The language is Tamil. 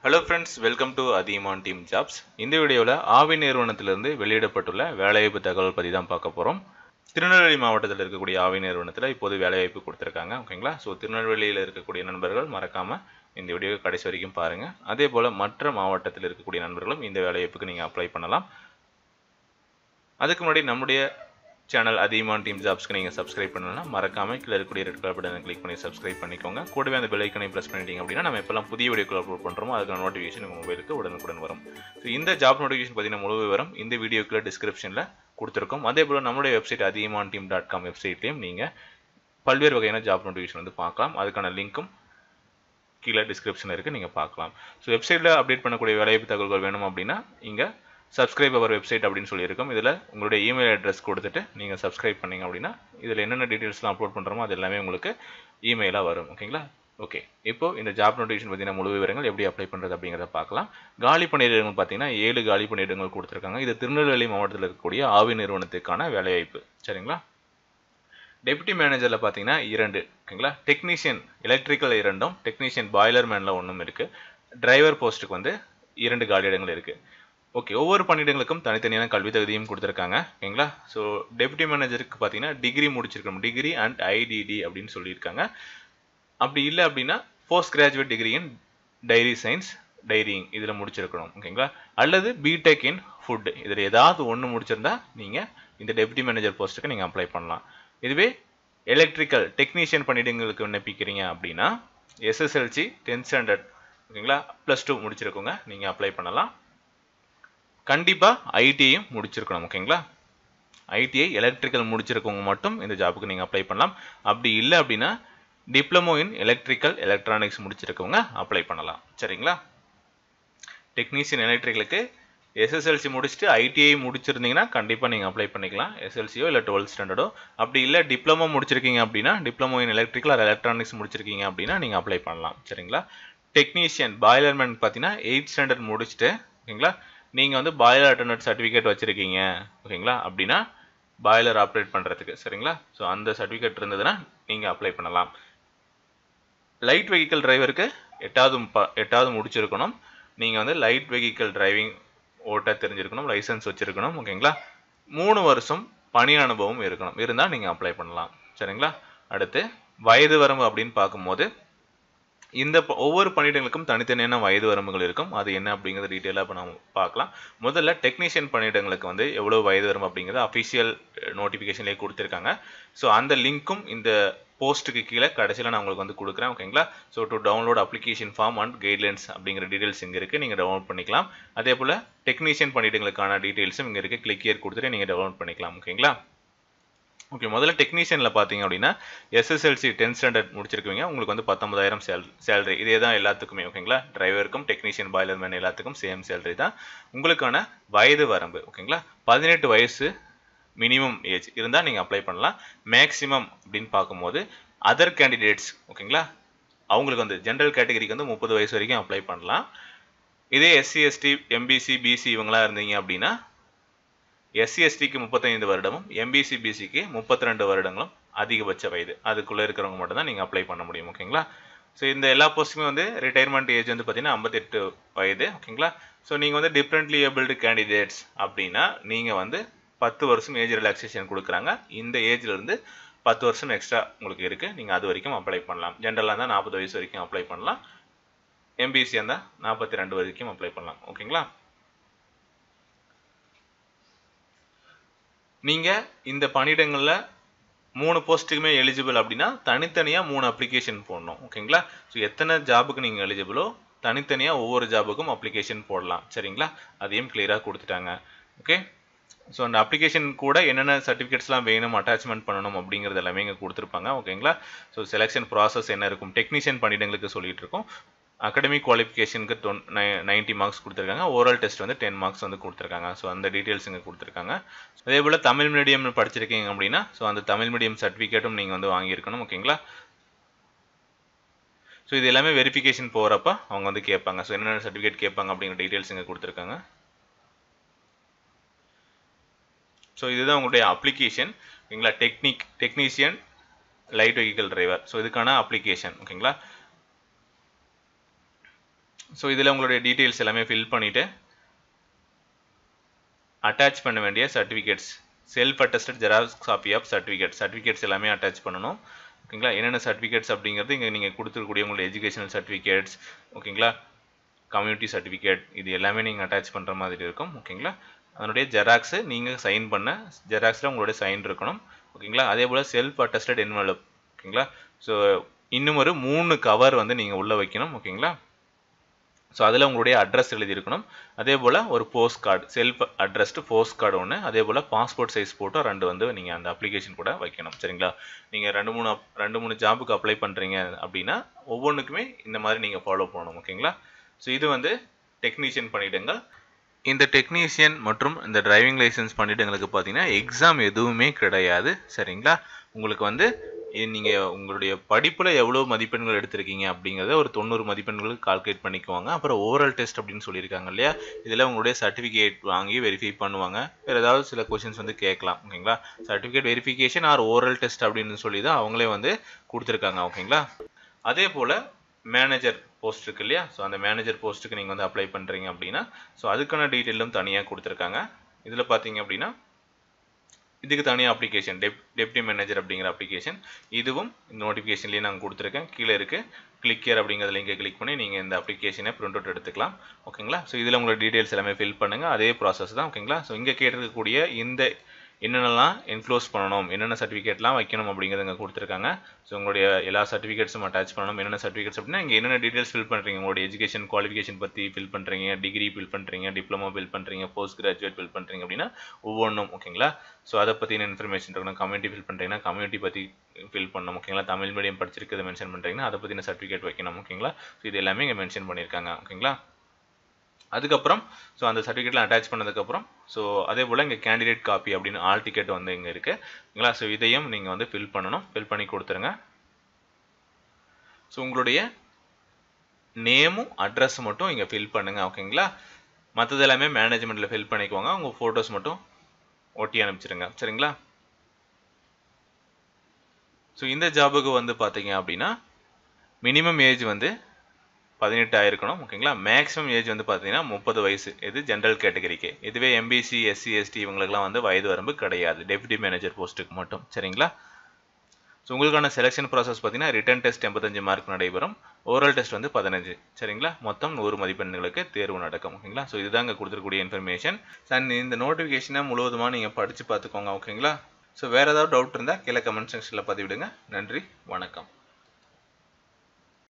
ஹலோ ஃப்ரெண்ட்ஸ் வெல்கம் டு அதிமான் டீம் ஜாப்ஸ் இந்த வீடியோவில் ஆவி நிறுவனத்திலிருந்து வெளியிடப்பட்டுள்ள வேலைவாய்ப்பு தகவல் பற்றி தான் பார்க்க போகிறோம் திருநெல்வேலி மாவட்டத்தில் இருக்கக்கூடிய ஆவி நிறுவனத்தில் இப்போது வேலைவாய்ப்பு கொடுத்துருக்காங்க ஓகேங்களா ஸோ திருநெல்வேலியில் இருக்கக்கூடிய நண்பர்கள் மறக்காமல் இந்த வீடியோ கடைசி வரைக்கும் பாருங்கள் அதே போல் மற்ற மாவட்டத்தில் இருக்கக்கூடிய நண்பர்களும் இந்த வேலைவாய்ப்புக்கு நீங்கள் அப்ளை பண்ணலாம் அதுக்கு முன்னாடி நம்முடைய சேனல் அதிகமான டீம் ஜாப்ஸ்க்கு நீங்கள் சப்ஸ்கிரைப் பண்ணலாம் மறக்காம கீழே இருக்கக்கூடிய ரெட் கலர் பட்டனை கிளிக் பண்ணி சப்ஸ்கிரைப் பண்ணிக்கோங்க கூடவே அந்த பெல் ஐக்கனை ப்ரெஸ் பண்ணிட்டீங்க அப்படின்னா நம்ம எப்பெல்லாம் புதிய வீடியோக்கள் அப்லோட் பண்ணுறோமோ அதுக்கான நோட்டிஃபிகேஷன் உங்கள் மொபைலுக்கு உடனுக்குடன் வரும் ஸோ இந்த ஜாப் நோட்டிஃபிகேஷன் பார்த்தீங்கன்னா முழு விவரம் இந்த வீடியோக்குள்ள டிஸ்கிரிப்ஷனில் கொடுத்துருக்கோம் அதே போல் நம்மளுடைய வெப்சைட் அதிகமான டீம் டாட் காம் வெப்சைட்லேயும் நீங்கள் பல்வேறு வகையான ஜாப் நோட்டிஃபிகேஷன் வந்து பார்க்கலாம் அதுக்கான லிங்க்கும் கீழே டிஸ்கிரிப்ஷனில் இருக்குது நீங்கள் பார்க்கலாம் ஸோ வெப்சைட்டில் அப்டேட் பண்ணக்கூடிய வேலைவாய்ப்பு தகவல்கள் வேணும் அப்படின்னா இங்கே சப்ஸ்கிரைப் அவர் வெப்சைட் அப்படின்னு சொல்லியிருக்கோம் இதில் உங்களுடைய இமெயில் அட்ரஸ் கொடுத்துட்டு நீங்கள் சப்ஸ்கிரைப் பண்ணீங்க அப்படின்னா இதில் என்னென்ன டீட்டெயில்ஸ்லாம் அப்லோட் பண்ணுறோமோ அது எல்லாமே உங்களுக்கு இமெயிலாக வரும் ஓகேங்களா ஓகே இப்போ இந்த ஜாப் நோட்டிஃபிகேஷன் பார்த்தீங்கன்னா முழு விவரங்கள் எப்படி அப்ளை பண்ணுறது அப்படிங்கிறத பார்க்கலாம் காலி பணியிடங்கள் பார்த்தீங்கன்னா ஏழு காலி பணியிடங்கள் கொடுத்துருக்காங்க இது திருநெல்வேலி மாவட்டத்தில் இருக்கக்கூடிய ஆவி நிறுவனத்துக்கான வேலைவாய்ப்பு சரிங்களா டெப்யூட்டி மேனேஜரில் பார்த்தீங்கன்னா இரண்டு ஓகேங்களா டெக்னீஷியன் எலக்ட்ரிக்கல் இரண்டும் டெக்னீஷியன் பாய்லர் மேனில் ஒன்றும் இருக்குது டிரைவர் போஸ்ட்டுக்கு வந்து இரண்டு காலியிடங்கள் இருக்குது ஓகே ஒவ்வொரு பணியிடங்களுக்கும் தனித்தனியான கல்வி தகுதியும் கொடுத்துருக்காங்க ஓகேங்களா ஸோ டெப்யூட்டி மேனேஜருக்கு பார்த்தீங்கன்னா டிகிரி முடிச்சிருக்கணும் டிகிரி அண்ட் ஐடிடி அப்படின்னு சொல்லியிருக்காங்க அப்படி இல்லை அப்படின்னா post graduate degree in dairy science dairying இதில் முடிச்சிருக்கணும் ஓகேங்களா அல்லது பிடெக் இன் ஃபுட் இதில் ஏதாவது ஒன்று முடிச்சிருந்தா நீங்கள் இந்த டெப்யூட்டி மேனேஜர் போஸ்ட்டுக்கு நீங்கள் அப்ளை பண்ணலாம் இதுவே எலக்ட்ரிக்கல் டெக்னீஷியன் பணியிடங்களுக்கு விண்ணப்பிக்கிறீங்க அப்படின்னா எஸ்எஸ்எல்சி டென்த் ஸ்டாண்டர்ட் ஓகேங்களா ப்ளஸ் டூ முடிச்சிருக்கோங்க நீங்கள் அப்ளை பண்ணலாம் கண்டிப்பாக ஐடிஐயும் முடிச்சிருக்கணும் ஓகேங்களா ஐடிஐ எலக்ட்ரிக்கல் முடிச்சிருக்கவங்க மட்டும் இந்த ஜாபுக்கு நீங்கள் அப்ளை பண்ணலாம் அப்படி இல்லை அப்படின்னா டிப்ளமோ இன் எலக்ட்ரிக்கல் எலக்ட்ரானிக்ஸ் முடிச்சிருக்கவங்க அப்ளை பண்ணலாம் சரிங்களா டெக்னீஷியன் எலக்ட்ரிக்கலுக்கு எஸ்எஸ்எல்சி முடிச்சுட்டு ஐடிஐ முடிச்சிருந்தீங்கன்னா கண்டிப்பாக நீங்கள் அப்ளை பண்ணிக்கலாம் எஸ்எல்சியோ இல்லை டுவெல்த் ஸ்டாண்டர்டோ அப்படி இல்லை டிப்ளமோ முடிச்சிருக்கீங்க அப்படின்னா diploma in electrical or electronics முடிச்சிருக்கீங்க அப்படின்னா நீங்கள் அப்ளை பண்ணலாம் சரிங்களா டெக்னீஷியன் பாய்லர்மேன் பார்த்தீங்கன்னா எயிட் ஸ்டாண்டர்ட் முடிச்சுட்டு ஓகேங்களா நீங்கள் வந்து பாய்லர் அட்டண்டன்ட் சர்டிஃபிகேட் வச்சுருக்கீங்க ஓகேங்களா அப்படின்னா பாய்லர் ஆப்ரேட் பண்ணுறதுக்கு சரிங்களா ஸோ அந்த சர்டிஃபிகேட் இருந்ததுன்னா நீங்கள் அப்ளை பண்ணலாம் லைட் வெஹிக்கிள் டிரைவருக்கு எட்டாவது ப எட்டாவது முடிச்சிருக்கணும் நீங்கள் வந்து லைட் வெஹிக்கிள் டிரைவிங் ஓட்ட தெரிஞ்சிருக்கணும் லைசன்ஸ் வச்சுருக்கணும் ஓகேங்களா மூணு வருஷம் பணி அனுபவம் இருக்கணும் இருந்தால் நீங்கள் அப்ளை பண்ணலாம் சரிங்களா அடுத்து வயது வரம்பு அப்படின்னு பார்க்கும்போது இந்த ஒவ்வொரு பணியிடங்களுக்கும் தனித்தனியான வயது வரம்புகள் இருக்கும் அது என்ன அப்படிங்கிறது டீட்டெயிலாக இப்போ நம்ம பார்க்கலாம் முதல்ல டெக்னீஷியன் பணியிடங்களுக்கு வந்து எவ்வளோ வயது வரம்பு அப்படிங்கிறது அஃபிஷியல் நோட்டிஃபிகேஷன்லேயே கொடுத்துருக்காங்க ஸோ அந்த லிங்க்கும் இந்த போஸ்ட்டுக்கு கீழே கடைசியில் நான் உங்களுக்கு வந்து கொடுக்குறேன் ஓகேங்களா so to download application form and guidelines அப்படிங்கிற டீட்டெயில்ஸ் இங்கே இருக்குது நீங்கள் டவுன்லோட் பண்ணிக்கலாம் அதே போல் டெக்னீஷியன் பணியிடங்களுக்கான டீட்டெயில்ஸும் இங்கே இருக்குது கிளிக் இயர் கொடுத்துட்டு நீங்கள் டவுன்லோட் பண்ணிக்கலாம் ஓகேங்களா ஓகே முதல்ல டெக்னீஷியனில் பார்த்தீங்க அப்படின்னா எஸ்எஸ்எல்சி டென்த் ஸ்டாண்டர்ட் முடிச்சிருக்கீங்க உங்களுக்கு வந்து பத்தொன்பதாயிரம் சேல் சேலரி இதே தான் எல்லாத்துக்குமே ஓகேங்களா டிரைவருக்கும் டெக்னீஷியன் பாய்லர் மேன் எல்லாத்துக்கும் சேம் சேலரி தான் உங்களுக்கான வயது வரம்பு ஓகேங்களா பதினெட்டு வயசு மினிமம் ஏஜ் இருந்தால் நீங்கள் அப்ளை பண்ணலாம் மேக்ஸிமம் அப்படின்னு பார்க்கும்போது அதர் கேண்டிடேட்ஸ் ஓகேங்களா அவங்களுக்கு வந்து ஜென்ரல் கேட்டகரிக்கு வந்து முப்பது வயசு வரைக்கும் அப்ளை பண்ணலாம் இதே எஸ்சி எஸ்டி எம்பிசி பிசி இவங்களாம் இருந்தீங்க அப்படின்னா எஸ்சி எஸ்டிக்கு முப்பத்தைந்து வருடமும் எம்பிசி பிசிக்கு முப்பத்தி ரெண்டு வருடங்களும் அதிகபட்ச வயது அதுக்குள்ளே இருக்கிறவங்க மட்டும் தான் நீங்கள் அப்ளை பண்ண முடியும் ஓகேங்களா ஸோ இந்த எல்லா போஸ்ட்டுமே வந்து ரிட்டையர்மெண்ட் ஏஜ் வந்து பார்த்தீங்கன்னா ஐம்பத்தெட்டு வயது ஓகேங்களா ஸோ நீங்கள் வந்து டிஃப்ரெண்ட்லி ஏபிள்டு கேண்டிடேட்ஸ் அப்படின்னா நீங்கள் வந்து பத்து வருஷம் ஏஜ் ரிலாக்ஸேஷன் கொடுக்குறாங்க இந்த ஏஜ்லேருந்து பத்து வருஷம் எக்ஸ்ட்ரா உங்களுக்கு இருக்குது நீங்கள் அது வரைக்கும் அப்ளை பண்ணலாம் ஜென்ரலாக இருந்தால் நாற்பது வயசு வரைக்கும் அப்ளை பண்ணலாம் எம்பிசி இருந்தால் நாற்பத்தி ரெண்டு வரைக்கும் அப்ளை பண்ணலாம் ஓகேங்களா நீங்கள் இந்த பணியிடங்களில் மூணு போஸ்ட்டுக்குமே எலிஜிபிள் அப்படின்னா தனித்தனியாக மூணு அப்ளிகேஷன் போடணும் ஓகேங்களா ஸோ எத்தனை ஜாபுக்கு நீங்கள் எலிஜிபிளோ தனித்தனியாக ஒவ்வொரு ஜாபுக்கும் அப்ளிகேஷன் போடலாம் சரிங்களா அதையும் கிளியராக கொடுத்துட்டாங்க ஓகே ஸோ அந்த அப்ளிகேஷன் கூட என்னென்ன சர்டிஃபிகேட்ஸ்லாம் வேணும் அட்டாச்மெண்ட் பண்ணணும் அப்படிங்கிறது எல்லாமே இங்கே கொடுத்துருப்பாங்க ஓகேங்களா ஸோ செலெக்ஷன் ப்ராசஸ் என்ன இருக்கும் டெக்னீஷியன் பணியிடங்களுக்கு சொல்லிட்டு இருக்கோம் அகடமிக் குவாலிஃபிகேஷனுக்கு டொன் நைன்ட்டி மார்க்ஸ் கொடுத்துருக்காங்க ஓரல் டெஸ்ட் வந்து டென் மார்க்ஸ் வந்து கொடுத்துருக்காங்க ஸோ அந்த டீட்டெயில்ஸ் இங்கே கொடுத்துருக்காங்க அதே போல் தமிழ் மீடியம் படிச்சிருக்கீங்க அப்படின்னா ஸோ அந்த தமிழ் மீடியம் சர்டிஃபிகேட்டும் நீங்கள் வந்து வாங்கியிருக்கணும் ஓகேங்களா ஸோ இது எல்லாமே வெரிஃபிகேஷன் போகிறப்ப அவங்க வந்து கேட்பாங்க ஸோ என்னென்ன சர்டிஃபிகேட் கேட்பாங்க அப்படிங்கிற டீட்டெயில்ஸ் இங்கே கொடுத்துருக்காங்க ஸோ இதுதான் உங்களுடைய அப்ளிகேஷன் ஓகேங்களா technique technician light vehicle driver so இதுக்கான அப்ளிகேஷன் ஓகேங்களா ஸோ இதில் உங்களுடைய டீட்டெயில்ஸ் எல்லாமே ஃபில் பண்ணிவிட்டு அட்டாச் பண்ண வேண்டிய certificates self attested xerox copy of certificate certificates எல்லாமே அட்டாச் பண்ணணும் ஓகேங்களா என்னென்ன சர்டிஃபிகேட்ஸ் அப்படிங்கிறது இங்கே நீங்கள் கொடுத்துருக்கக்கூடிய உங்களுடைய எஜுகேஷனல் சர்டிஃபிகேட்ஸ் ஓகேங்களா கம்யூனிட்டி சர்டிஃபிகேட் இது எல்லாமே நீங்கள் அட்டாச் பண்ணுற மாதிரி இருக்கும் ஓகேங்களா அதனுடைய ஜெராக்ஸு நீங்கள் சைன் பண்ண ஜெராக்ஸில் உங்களுடைய சைன் இருக்கணும் ஓகேங்களா அதே போல் செல்ஃப் அட்டஸ்டட் என்வலப் ஓகேங்களா ஸோ இன்னும் ஒரு மூணு கவர் வந்து நீங்கள் உள்ளே வைக்கணும் ஓகேங்களா ஸோ அதில் உங்களுடைய அட்ரஸ் எழுதியிருக்கணும் அதே போல் ஒரு post card self addressed post card ஒன்று அதே போல் பாஸ்போர்ட் சைஸ் ஃபோட்டோ ரெண்டு வந்து நீங்கள் அந்த அப்ளிகேஷன் கூட வைக்கணும் சரிங்களா நீங்கள் ரெண்டு மூணு ரெண்டு மூணு ஜாபுக்கு அப்ளை பண்ணுறீங்க அப்படின்னா ஒவ்வொன்றுக்குமே இந்த மாதிரி நீங்கள் ஃபாலோ பண்ணணும் ஓகேங்களா ஸோ இது வந்து டெக்னீஷியன் பண்ணிவிடுங்க இந்த டெக்னீஷியன் மற்றும் இந்த டிரைவிங் லைசன்ஸ் பண்ணிட்டுங்களுக்கு பார்த்தீங்கன்னா எக்ஸாம் எதுவுமே கிடையாது சரிங்களா உங்களுக்கு வந்து நீங்கள் உங்களுடைய படிப்பில் எவ்வளோ மதிப்பெண்கள் எடுத்திருக்கீங்க அப்படிங்கிறத ஒரு தொண்ணூறு மதிப்பெண்களுக்கு கால்குலேட் பண்ணிக்குவாங்க அப்புறம் ஓரல் டெஸ்ட் அப்படின்னு சொல்லியிருக்காங்க இல்லையா இதில் உங்களுடைய சர்டிஃபிகேட் வாங்கி வெரிஃபை பண்ணுவாங்க வேறு ஏதாவது சில கொஷின்ஸ் வந்து கேட்கலாம் ஓகேங்களா certificate verification or oral test அப்படின்னு சொல்லி தான் அவங்களே வந்து கொடுத்துருக்காங்க ஓகேங்களா அதே போல் மேனேஜர் போஸ்ட் இருக்கு இல்லையா ஸோ அந்த மேனேஜர் போஸ்ட்டுக்கு நீங்கள் வந்து அப்ளை பண்ணுறீங்க அப்படின்னா ஸோ அதுக்கான டீட்டெயிலும் தனியாக கொடுத்துருக்காங்க இதில் பார்த்தீங்க அப்படின்னா இதுக்கு தனியாக அப்ளிகேஷன் டெப் டெப்டி மேனேஜர் அப்படிங்கிற அப்ளிகேஷன் இதுவும் இந்த நோட்டிஃபிகேஷன்லேயே நாங்கள் கொடுத்துருக்கேன் கீழே இருக்குது கிளிக் இயர் அப்படிங்கிறத லிங்கை கிளிக் பண்ணி நீங்கள் இந்த அப்ளிகேஷனை பிரிண்ட் அவுட் எடுத்துக்கலாம் ஓகேங்களா ஸோ இதில் உங்களோட டீட்டெயில்ஸ் எல்லாமே ஃபில் பண்ணுங்கள் அதே ப்ராசஸ் தான் ஓகேங்களா ஸோ இங்கே கேட்டிருக்கக்கூடிய இந்த என்னென்னலாம் என்க்ளோஸ் பண்ணணும் என்னென்ன சர்டிஃபிகேட்லாம் வைக்கணும் அப்படிங்கிறத இங்கே கொடுத்துருக்காங்க ஸோ உங்களுடைய எல்லா சர்டிஃபிகேட்ஸும் அட்டாச் பண்ணணும் என்னென்ன சர்டிஃபிகேட்ஸ் அப்படின்னா இங்கே என்னென்ன டீட்டெயில்ஸ் ஃபில் பண்ணுறீங்க உங்களுடைய எஜுகேஷன் குவாலிஃபிகேஷன் பற்றி ஃபில் பண்ணுறீங்க டிகிரி ஃபில் பண்ணுறீங்க டிப்ளமோ ஃபில் பண்ணுறீங்க போஸ்ட் கிராஜுவேட் ஃபில் பண்ணுறீங்க அப்படின்னா ஒவ்வொன்றும் ஓகேங்களா ஸோ அதை பற்றின இன்ஃபர்மேஷன் இருக்கணும் கம்யூனிட்டி ஃபில் பண்ணுறீங்கன்னா கம்யூனிட்டி பற்றி ஃபில் பண்ணணும் ஓகேங்களா தமிழ் மீடியம் படிச்சிருக்கிறத மென்ஷன் பண்ணுறீங்கன்னா அதை பற்றின சர்டிஃபிகேட் வைக்கணும் ஓகேங்களா ஸோ இது எல்லாமே இங்கே மென்ஷன் பண்ணியிருக்காங்க ஓகேங்களா அதுக்கப்புறம் ஸோ அந்த சர்டிஃபிகேட்லாம் அட்டாச் பண்ணதுக்கப்புறம் ஸோ அதே போல் இங்கே கேண்டிடேட் காப்பி அப்படின்னு ஆல் டிக்கெட் வந்து இங்கே இருக்குது ஓகேங்களா ஸோ இதையும் நீங்கள் வந்து ஃபில் பண்ணணும் ஃபில் பண்ணி கொடுத்துருங்க ஸோ உங்களுடைய நேமும் அட்ரஸும் மட்டும் இங்கே ஃபில் பண்ணுங்கள் ஓகேங்களா மற்றது எல்லாமே மேனேஜ்மெண்ட்டில் ஃபில் பண்ணிக்குவாங்க உங்கள் ஃபோட்டோஸ் மட்டும் ஒட்டி அனுப்பிச்சிருங்க சரிங்களா ஸோ இந்த ஜாபுக்கு வந்து பார்த்தீங்க அப்படின்னா மினிமம் ஏஜ் வந்து பதினெட்டு ஆயிருக்கணும் ஓகேங்களா மேக்ஸிமம் ஏஜ் வந்து பார்த்தீங்கன்னா முப்பது வயசு இது ஜென்ரல் கேட்டகரிக்கு இதுவே எம்பிசி எஸ்சி எஸ்டி இவங்களுக்குலாம் வந்து வயது வரம்பு கிடையாது டெப்யூட்டி மேனேஜர் போஸ்ட்டுக்கு மட்டும் சரிங்களா ஸோ உங்களுக்கான செலெக்ஷன் ப்ராசஸ் பார்த்தீங்கன்னா ரிட்டன் டெஸ்ட் எண்பத்தஞ்சு மார்க் நடைபெறும் ஓரல் டெஸ்ட் வந்து பதினஞ்சு சரிங்களா மொத்தம் நூறு மதிப்பெண்களுக்கு தேர்வு நடக்கும் ஓகேங்களா ஸோ இதுதான் இங்கே கொடுத்துருக்கூடிய இன்ஃபர்மேஷன் அண்ட் இந்த நோட்டிஃபிகேஷனை முழுவதுமாக நீங்கள் படித்து பார்த்துக்கோங்க ஓகேங்களா ஸோ வேறு ஏதாவது டவுட் இருந்தால் கீழே கமெண்ட் செக்ஷனில் பதிவிடுங்க நன்றி வணக்கம்